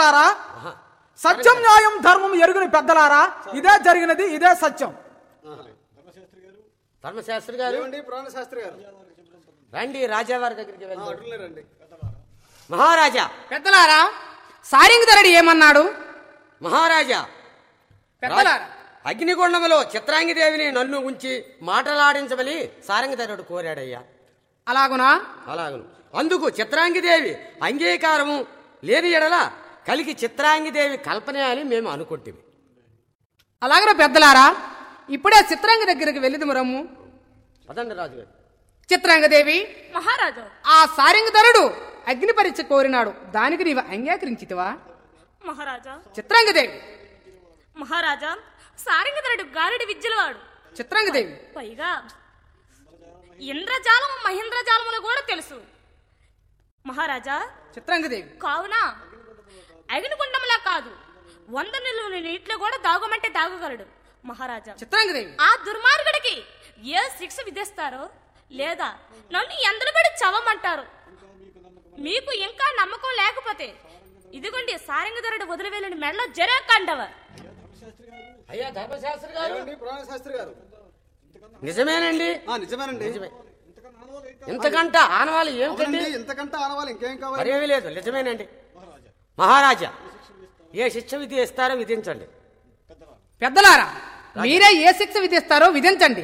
పెద్దలారా సత్యం న్యాయం ధర్మం ఎరుగుని పెద్దలారా ఇదే జరిగినది ఇదే సత్యం ధర్మశాస్త్రి గారు ఏమండి పురాణ శాస్త్రి గారు రండి రాజావారి దగ్గరికి ఆ, వెళ్దాం అటులే రండి మహారాజా పెద్దలారా సారింగధరుడు ఏమన్నాడు మహారాజా పెద్దలారా అగ్నిగుండములో చిత్రాంగిదేవిని నన్ను ఉంచి మాటలాడించమని సారంగధరుడు కోరాడయ్యా అలాగునా అలాగను అందుకు చిత్రాంగిదేవి అంగీకారము లేని ఎడల కలిగి చిత్రాంగిదేవి కల్పనే అని మేము అనుకుంటుంది అలాగన పెద్దలారా ఇప్పుడే చిత్రాంగ దగ్గరికి వెళ్ళిది రమ్ము పదండి రాజుగారు చిత్రాంగదేవి మహారాజా ఆ సారింగధరుడు అగ్ని పరీక్ష కోరినాడు దానికి నీవు అంగీకరించితివా మహారాజా చిత్రాంగదేవి మహారాజా సారంగధరుడు గారుడి విద్యలవాడు చిత్రాంగదేవి పైగా ఇంద్రజాలము మహేంద్రజాలములు కూడా తెలుసు మహారాజా చిత్రాంగదేవి కావున అగ్నిగుండంలా కాదు వంద నిలువుల నీటిలో కూడా దాగమంటే దాగగలడు మహారాజా చిత్రాంగదేవి ఆ దుర్మార్గుడికి ఏ శిక్ష విధిస్తారో లేదా నన్ను ఎందరు పెడి చవమంటారు మీకు ఇంకా నమ్మకం లేకపోతే ఇదిగోండి సారంగధరుడు వదిలివేలని మెడలో జరగకండవ అయ్యా ధర్మశాస్త్రి గారు ఏమండి పురాణ శాస్త్రి గారు నిజమేనండి ఆ, నిజమేనండి నిజమే ఇంతకంట ఆనవాళ్ళు ఏమిటండి అవునండి ఇంతకంటే ఆనవాలి ఇంకేం కావాలి మరేమీ లేదు నిజమేనండి మహారాజా ఏ శిక్ష విధి ఇస్తారో విధించండి పెద్దలారా మీరే ఏ శిక్ష విధిస్తారో విధించండి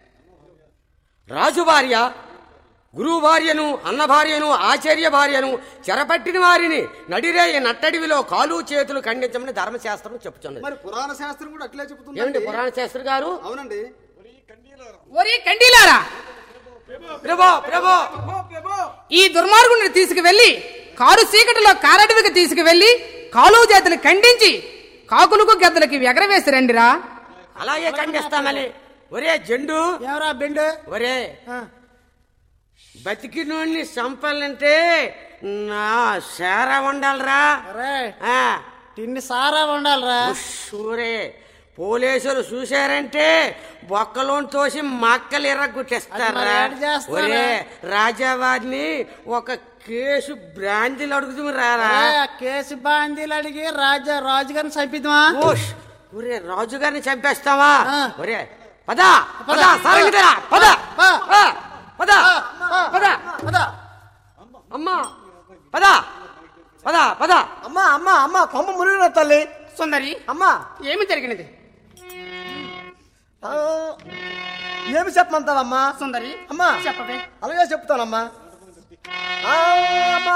రాజు భార్య గురువు భార్యను అన్న భార్యను ఆచార్య భార్యను చెరపట్టిన వారిని నడిరేయ నట్టడివిలో కాలు చేతులు ఖండించమని ధర్మశాస్త్రం చెప్పుచున్నది మరి పురాణ శాస్త్రం కూడా అట్లే ఏమిటి చెబుతుంది పురాణ శాస్త్రి గారు అవునండి ఓరి కండీలారా ప్రభో ప్రభో ఈ దుర్మార్గుడిని తీసుకువెళ్లి కారు చీకటిలో కారడవికి తీసుకువెళ్లి కాలు చేతులు ఖండించి కాకులకు గద్దలకి ఎగరవేసి రండిరా అలాగే ఖండిస్తామని ఒరే జెండు ఎవరా బెండు ఒరే బతికినోడిని చంపాలంటే నా శార ఉండాలిరా అరే ఆ, తిండి సారా ఉండాలిరా సూరే పోలీసులు చూశారంటే బొక్కలోని తోసి మక్కలు అది ఎర్రగొట్టేస్తారా మరి ఏడు చేస్తారా? ఒరే రాజావారిని ఒక కేసు బ్రాంతిలు అడుగుతుంది రారా అరే, ఆ కేసు బాందీలు అడిగి రాజా రాజుగారిని చంపిద్దామా ఓష్! ఒరే రాజుగారిని చంపేస్తావా ఆ. ఒరే పద పద పద. సారంగిదరా పద పా. పా. పద పద పదా అమ్మా పద పద పద అమ్మా అమ్మా అమ్మా కొమ్మ మునిగిన తల్లి సుందరి అమ్మా ఏమి జరిగినది ఆ, ఏమి చెప్పమంటావమ్మా సుందరి అమ్మా చెప్పవే అలాగే చెప్తానమ్మా ఆ, అమ్మా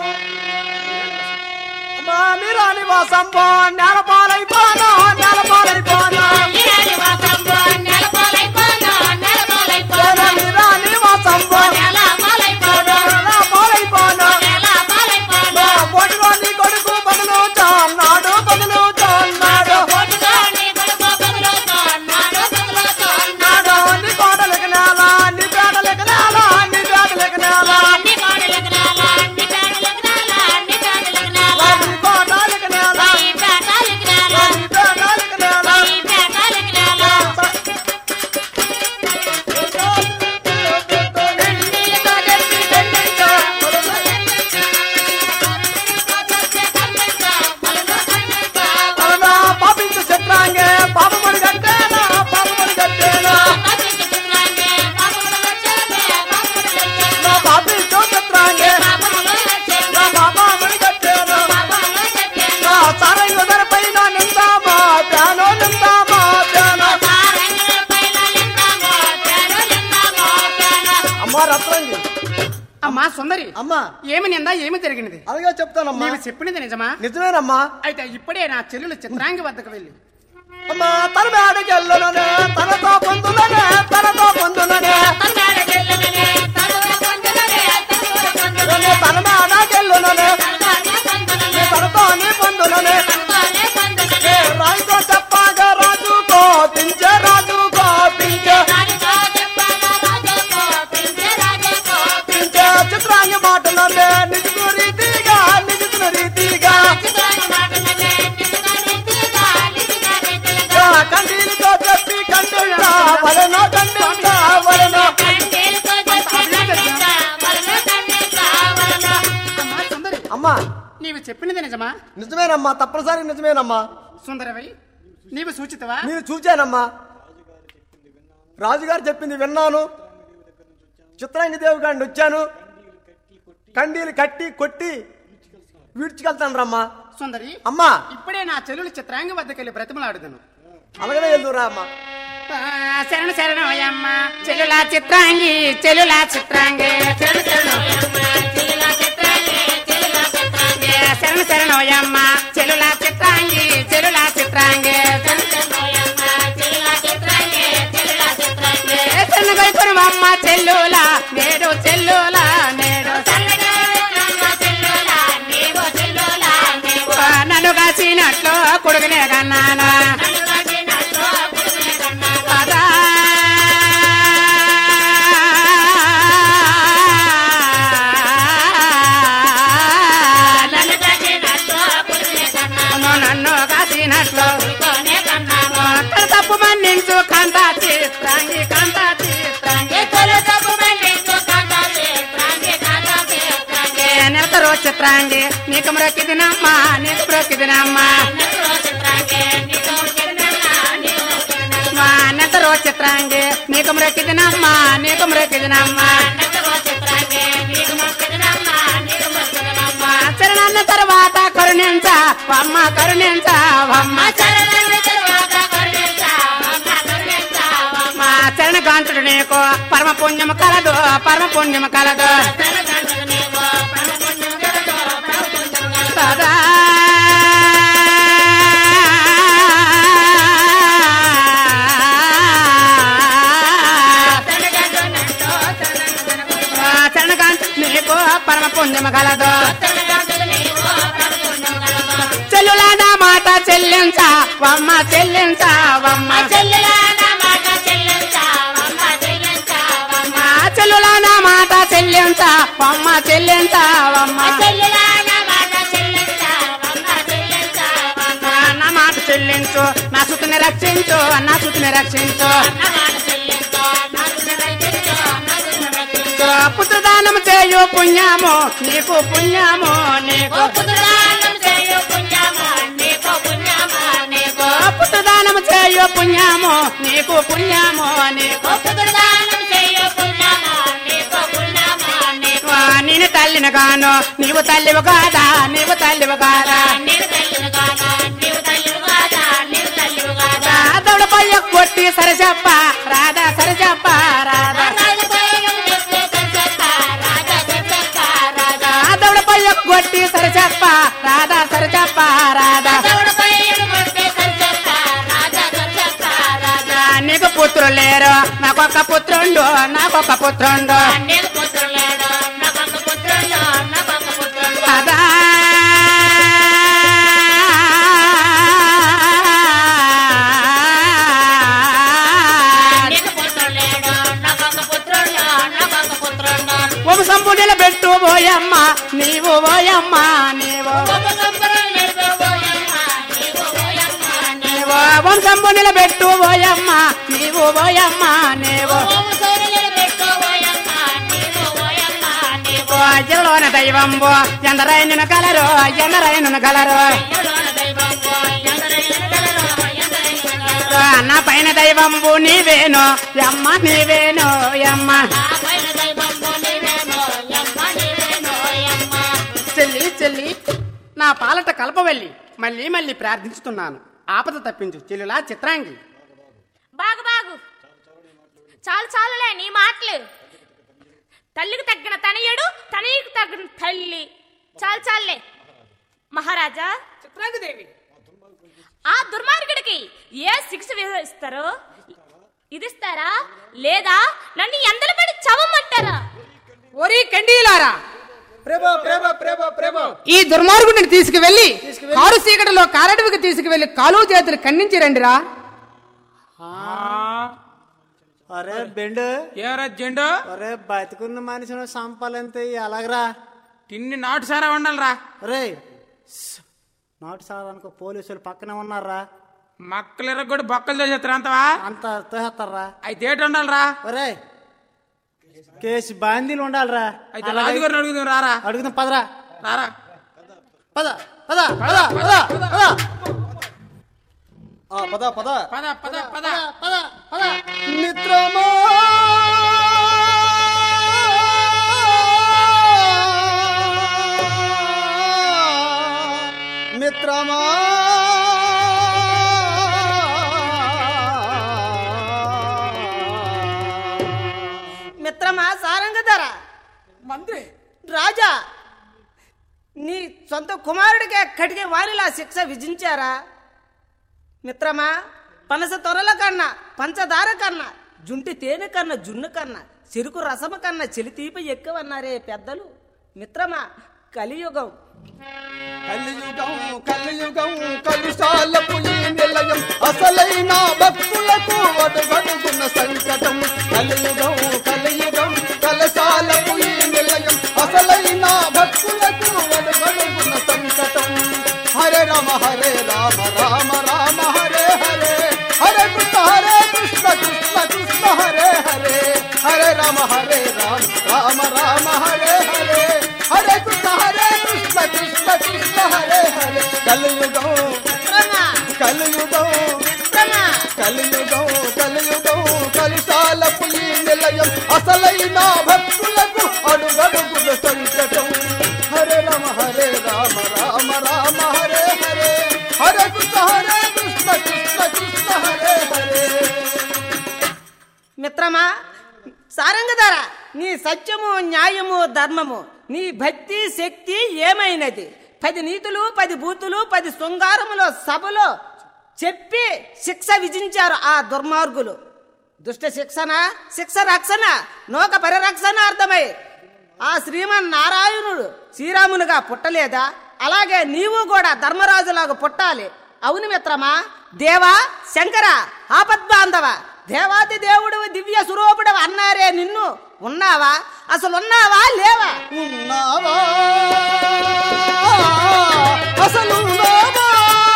అమ్మా మీరా నివాసంబో నేలపాలైపోనా నేలపాలైపోనా మీరా నివాసంబో నేలపాలైపోనా బొడిలో నీ కొడుకు బదులు చాన్నాడు బదులు చాన్నాడు నాడు నీ కోడలికి నేల నీ పేడలికి నేల నీ పేడలికి నేల నీ కోడలికి నేల నీ పేడలికి నేల అవునా పాపించు చిత్రాంగే పాపమని కట్టేనా పాపమని కట్టేనా నా పాపించు చిత్రాంగే నా పాపమని కట్టేనా నా సారంగ ధరపైన నిందామా ప్యానో నిందామా ప్యానో అమ్మా రత్నంగి అమ్మా సుందరి అమ్మా ఏమి నిందా ఏమి జరిగినది అలాగే చెప్తానమ్మా నీవు చెప్పినది నిజమా నిజమేనమ్మా అయితే ఇప్పుడే నా చెల్లెలు చిత్రాంగి వద్దకు వెళ్ళి అమ్మా తన మేడకెళ్ళుననే తనతో పొందులనే తనతో పొందులనే తన మేడకెళ్ళుననే తనతో నీ పొందులనే ఏ రాజుతో చెప్పాగా రాజుకో పించే రాజుకో పించే పించే చిత్రాంగి మాటలనే నిజుకు రీతిగా నిజుకు రీతిగా కంటితో చెప్పి కంటుంటా వలన కంటుంటా వలన నీవు చెప్పినది నిజమా నిజమేనమ్మా తప్పనిసరి నిజమేనమ్మా సుందరవై నీవు సూచితవా నేను చూచానమ్మా రాజుగారు చెప్పింది విన్నాను చిత్రాంగి దేవి గారిని వచ్చాను కండీలు కట్టి కొట్టి విడ్చుకెళ్తాను రమ్మా సుందరి అమ్మా ఇప్పుడే నా చెల్లెలు చిత్రాంగి వద్దకు వెళ్ళి బ్రతిమలాడుదును అలాగనే వెళ్దురా అమ్మా ఆ, శరణు శరణు అయ్యమ్మ చెల్లులా చిత్రాంగి చెల్లులా చిత్రాంగి శరణు శరణు ఓయమ్మ, చెల్లులా చిత్రాంగి, చెల్లులా చిత్రాంగి. శరణు శరణు అయ్యమ్మ చెల్లులా చిత్రాంగి చెల్లులా చిత్రాంగి శరణు శరణు ఓయమ్మ, చెల్లులా చిత్రాంగి, చెల్లులా చిత్రాంగి. శరణు వైపురమమ్మ చెల్లులా నేడు చెల్లులా నేడు నన్ను కాసినట్లు కొడుకునే కన్నానా పదా. నన్ను నన్ను కాసినట్లు అక్కడ తప్పు మన్నించు కాంత చిత్రాంగి కాంత చిత్రాంగి నెలతరో చిత్రాంగి నీకు మ్రొక్కిదినమ్మా నీకు మ్రొక్కిదినమ్మా మా నెలతరో చిత్రాంగి నీకు మ్రొక్కిదినమ్మా నీకు మ్రొక్కిదినమ్మా మా చరణాన్న తర్వాత కరుణించ అమ్మ కరుణించ అమ్మ మా చరణ కాంతుడు నీకు పరమ పుణ్యము కలదు పరమ పుణ్యము కలదు సదా మా చరణ కాంతుడు నీకు పరమ పుణ్యము కలదు చెల్లులా నా మాట చెల్లించ వమ్మ చెల్లించ వమ్మ మా చెల్లులా నా మాట చెల్లించ వమ్మ చెల్లించ వమ్మ నా మాట చెల్లించు నా సుతిని రక్షించు నా సుతిని రక్షించు పుత్రదానం చేయు పుణ్యము నీకు పుణ్యము నీకు పుత్రదానం చేయు పుణ్యము నీకు పుణ్యము నీకు ఆ, నేను తల్లిని గాను నీవు తల్లివి కాదా నీవు తల్లివి కాదా దౌడపై కొట్టి సరసప్ప రాధా సరసప్ప రాధా దౌడపై కొట్టి సరసప్ప రాధా సరసప్ప రాధా నీకు పుత్రులు లేరు నాకొక్క పుత్రుండు నాకొక్క పుత్రుండు రాధా వంశంపు నిలబెట్టు పోయమ్మ నీవు పోయమ్మ నీవు నీవు వంశంపు నిలబెట్టు పోయమ్మ నీవు పోయమ్మ నీవు జిల్లోన దైవంబు ఎందరైనను కలరు ఎందరైనను కలరు నా పైన దైవంబు నీవేను యమ్మ నీవేను యమ్మ చెల్లి చెల్లి నా పాలట కలపవెళ్ళి మళ్ళీ మళ్ళీ ప్రార్థించుతున్నాను ఆపద తప్పించు చెల్లులా చిత్రాంగి బాగు బాగు చాలు చాలులే నీ మాటలు తల్లికి తగ్గిన తనయుడు తనయుకు తగ్గిన తల్లి చాలు చాలులే మహారాజా చిత్రాంగి దేవి ఆ దుర్మార్గుడికి ఏ శిక్ష విధిస్తారో ఇదిస్తారా లేదా నన్ను ఎందలు పడి చవమంటారా ఓరి కండీలారా ప్రేమ ప్రేమ ప్రేమ ప్రేమ ఈ దుర్మార్గుడిని తీసుకువెళ్ళి కారు సీకటిలో కారడవికి తీసుకువెళ్ళి కాలు చేతులు ఖండించి రండిరా అరే బెండు ఏరా జెండు అరే బతుకున్న మనిషిని సంపాలంతే ఎలాగరా తిన్ని నాటు సారా వండాలరా అరే నాటు సారానికి పోలీసులు పక్కనే ఉన్నారా మక్కలు ఎర్రగొడి బొక్కలు చేసేస్తారు అంతవా అంత తోహేస్తారా అయితే ఏటి వండాలరా ఒరే కేసు బాందీలు ఉండాలిరా అయితే రాజుగారిని అడుగుదాం రారా అడుగుదాం పదరా రారా పద పద పద పద పద ఆ, పద పద పద పద పద పద పద మిత్రమా మిత్రమా మిత్రమా సారంగధర మంత్రి రాజా నీ సొంత కుమారుడికి ఎక్కడికి వారిలా శిక్ష విధించారా మిత్రమా పనస తొరల కన్నా పంచదార కన్నా జుంటి తేనె కన్నా జున్ను కన్నా చెరుకు రసము కన్నా చెలితీప ఎక్కువన్నారే పెద్దలు మిత్రమా కలియుగం కలియుగం కలియుగం కలుషాలకు ఈ నిలయం అసలైన భక్తులకు అడుగడుగున్న సంకటం కలియుగం కలియుగం కలశాలకు ఈ నిలయం అసలైన భక్తులకు అడుగడుగున్న సంకటం హరే రామ హరే రామ రామ రామ హరే హరే హరే కృష్ణ హరే కృష్ణ కృష్ణ కృష్ణ హరే హరే హరే రామ హరే రామ రామ రామ హరే హరే హరే కృష్ణ హరే కృష్ణ కృష్ణ కృష్ణ హరే హరే కలియుగం మిత్రమా కలియుగం మిత్రమా కలియుగం కలియుగం కలిశాలకు ఈ నిలయం అసలైన భక్తులకు అడుగడుగుల సంకటం హరే రామ హరే రామ రామ రామ హరే హరే హరే కృష్ణ హరే కృష్ణ కృష్ణ కృష్ణ హరే హరే మిత్రమా సారంగధర నీ సత్యము న్యాయము ధర్మము నీ భక్తి శక్తి ఏమైనది పది నీతులు పది బూతులు పది శృంగారములో సభలో చెప్పి శిక్ష విధించారు ఆ దుర్మార్గులు దుష్ట శిక్షణ శిక్ష రక్షణ నోక పరిరక్షణ అర్థమై ఆ శ్రీమన్ నారాయణుడు శ్రీరామునిగా పుట్టలేదా అలాగే నీవు కూడా ధర్మరాజులాగా పుట్టాలి అవును మిత్రమా దేవా శంకర ఆపద్బాంధవ దేవాది దేవుడు దివ్య స్వరూపుడు అన్నారే నిన్ను ఉన్నావా అసలు ఉన్నావా లేవా ఉన్నావా అసలు ఉన్నావా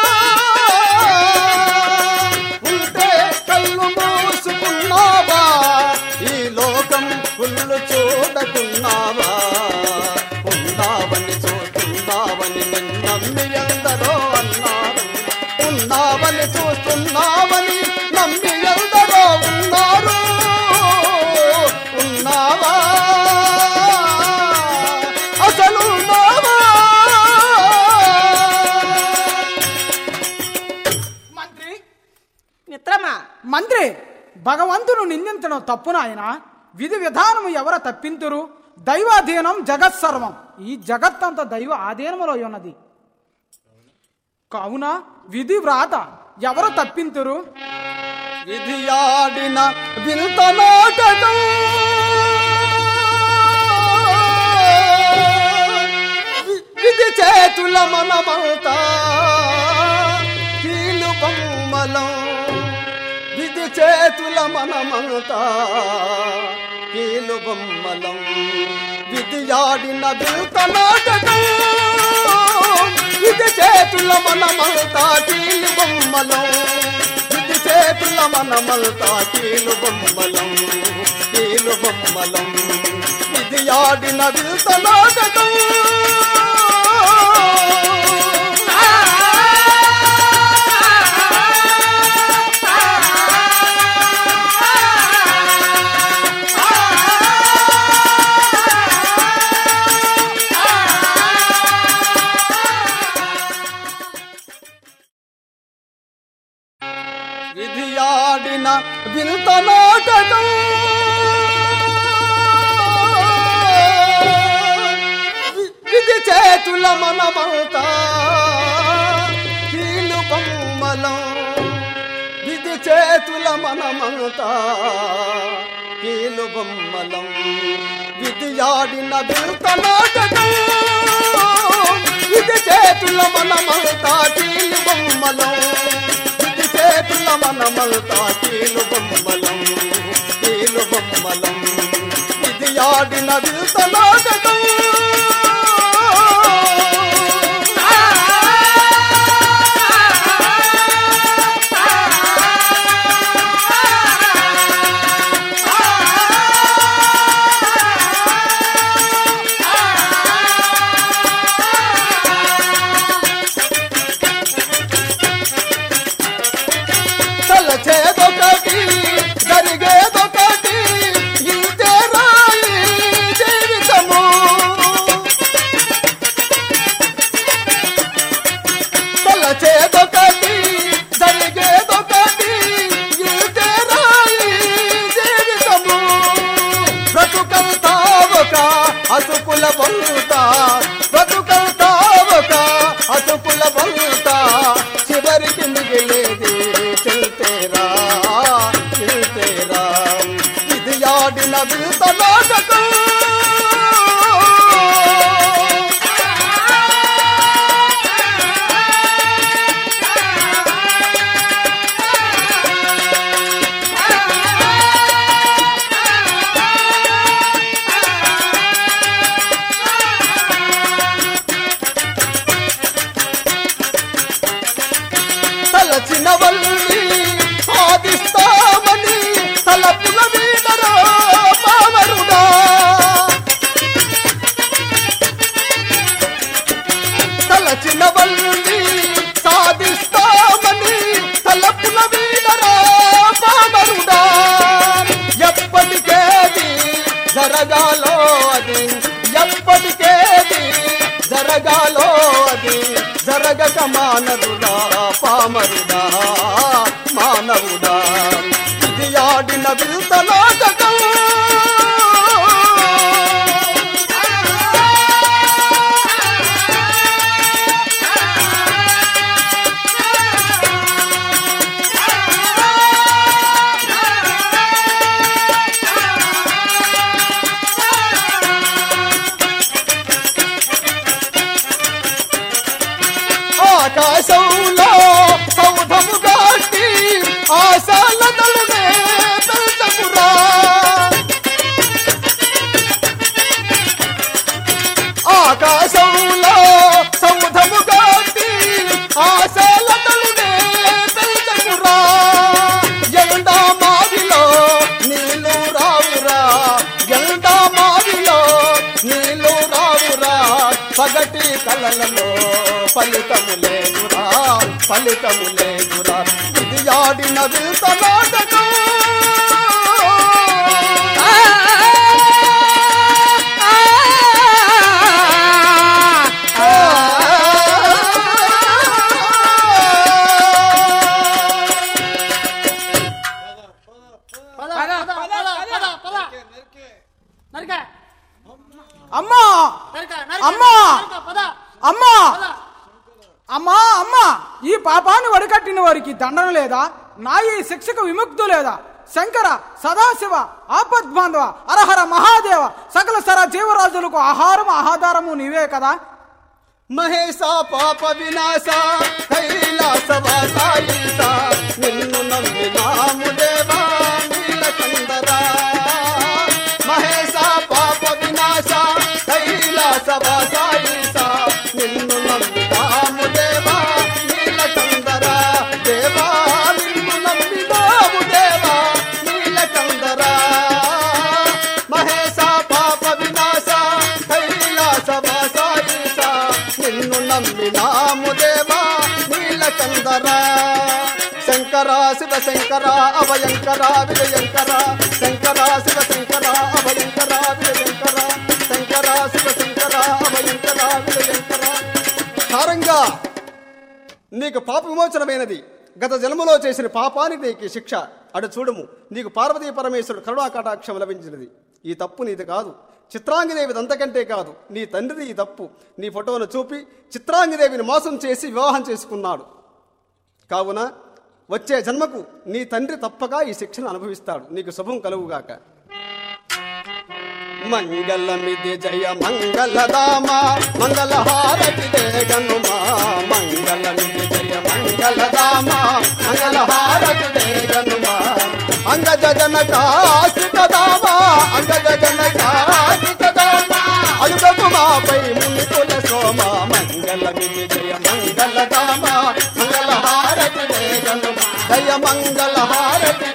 ఉంటే కళ్ళు మూసుకున్నావా ఈ లోకం కుళ్ళు చూడకున్నావా ఉన్నావని చూస్తున్నావని నిన్నమ్మి ఎందరో అన్నారు ఉన్నావని చూస్తున్నావని నమ్మి ఎందరో ఉన్నారు ఉన్నావా అసలు ఉన్నావా మంత్రి మిత్రమా మంత్రి భగవంతును నిందించడం తప్పు నాయన విధి విధానము ఎవర తప్పింతురు దైవాధీనం జగత్సర్వం ఈ జగత్తంత దైవ ఆధీనములో ఉన్నది కావున విధి వ్రాత ఎవరు తప్పింతురు విధియాడిన వింత నాటకం వి- విధి చేతుల మనమవుతా కీలు బొమ్మలం విధి చేతుల మనమవుతా కీలు బొమ్మలం విధియాడిన వింత నాటకం విధి చేతుల మనమవుతా కీలు బొమ్మలం ఇది చేతుల మనమల్తా కీలు బొమ్మలం కీలు బొమ్మలం ఇది ఆడిన వింత నాటకం విధియాడిన వింత నాటకం వి- విధి చేతుల మనమవుతా కీలు బొమ్మలం విధి చేతుల మనమవుతా కీలు బొమ్మలం విధియాడిన వింత నాటకం విధి చేతుల మనమవుతా కీలు బొమ్మలం ఇది చేతుల మనమల్తా కీలు బొమ్మలం కీలు బొమ్మలం ఇది ఆడిన వింత నాటకం అతుకుల బొంత బ్రతుకంతా ఒక అతుకుల బొంత చివరికి మిగిలేది చెల్తేరా చెల్తేరా ఇది ఆడిన వింత నాటకం తలచిన వల్లి సాధిస్తామని తలపుల వీడరా పావరుడా తలచిన వల్లి సాధిస్తామని తలపుల వీడరా పావరుడా ఎప్పటికేది జరగాలో అది ఎప్పటికేది జరగాలో అది జరగక మానవుడా పామరుడా మానవుడా ఇది ఆడిన వింత నాటకం ఆకాశంలో సౌధము గాటి ఆశాల తలునే పెంచకురా ఆకాశంలో సౌధము గాటి ఆశాల తలునే పెంచకురా ఎండా మావిలో నీళ్ళు రావురా ఎండా మావిలో నీళ్ళు రావురా పగటి కలలలో ఫలితము లేదురా ఫలితము లేదురా ఇది ఆడిన వింత నాటకం అమ్మా అమ్మా అమ్మా అమ్మా అమ్మా ఈ పాపాన్ని వడికట్టిన వారికి దండన లేదా నా ఈ శిక్షకు విముక్తు లేదా శంకర సదాశివ ఆపద్బాంధవ అరహర మహాదేవ సకల సర జీవరాజులకు ఆహారం ఆహాధారము నీవే కదా మహేశ పాప వినాశ కైలాసవాసాయిస నిన్ను నమ్మినాము దేవా నీలకందరా మహేశ పాప వినాశ కైలాసవాసాయిస నిన్ను నమ్మినాము దేవా నీలకందరా దేవా నిన్ను నమ్మినాము దేవా నీలకందరా మహేశ పాప వినాశ కైలాసవాసాయిస నిన్ను నమ్మినాము దేవా నీలకందరా శంకర శివ శంకర అభయంకర విజయంకర శంకర శివ శంకర అభయంకర విజయంకర శంకర శివ శంకర అభయంకర విజయంకర హారంగా నీకు పాప విమోచనమైనది గత జన్మలో చేసిన పాపానికి నీకు శిక్ష అటు చూడము నీకు పార్వతీ పరమేశ్వరుడు కరుణా కటాక్షం లభించినది ఈ తప్పు నీది కాదు చిత్రాంగిదేవిది అంతకంటే కాదు నీ తండ్రిది ఈ తప్పు నీ ఫోటోను చూపి చిత్రాంగిదేవిని మోసం చేసి వివాహం చేసుకున్నాడు కావున వచ్చే జన్మకు నీ తండ్రి తప్పక ఈ శిక్షను అనుభవిస్తాడు నీకు శుభం కలుగుగాక మంగళమిది జయ మంగళదామ మంగళహారతి దేగనుమా మంగళమిది జయ మంగళదామ మంగళహారతి దేగనుమా అంగజ జనకాసికదామ అంగజ జనకాసికదామ అడుగకు మాపై మునికుల సోమ మంగళమిది జయ మంగళదామ మంగళహారతి దేగనుమా జయ మంగళహారతి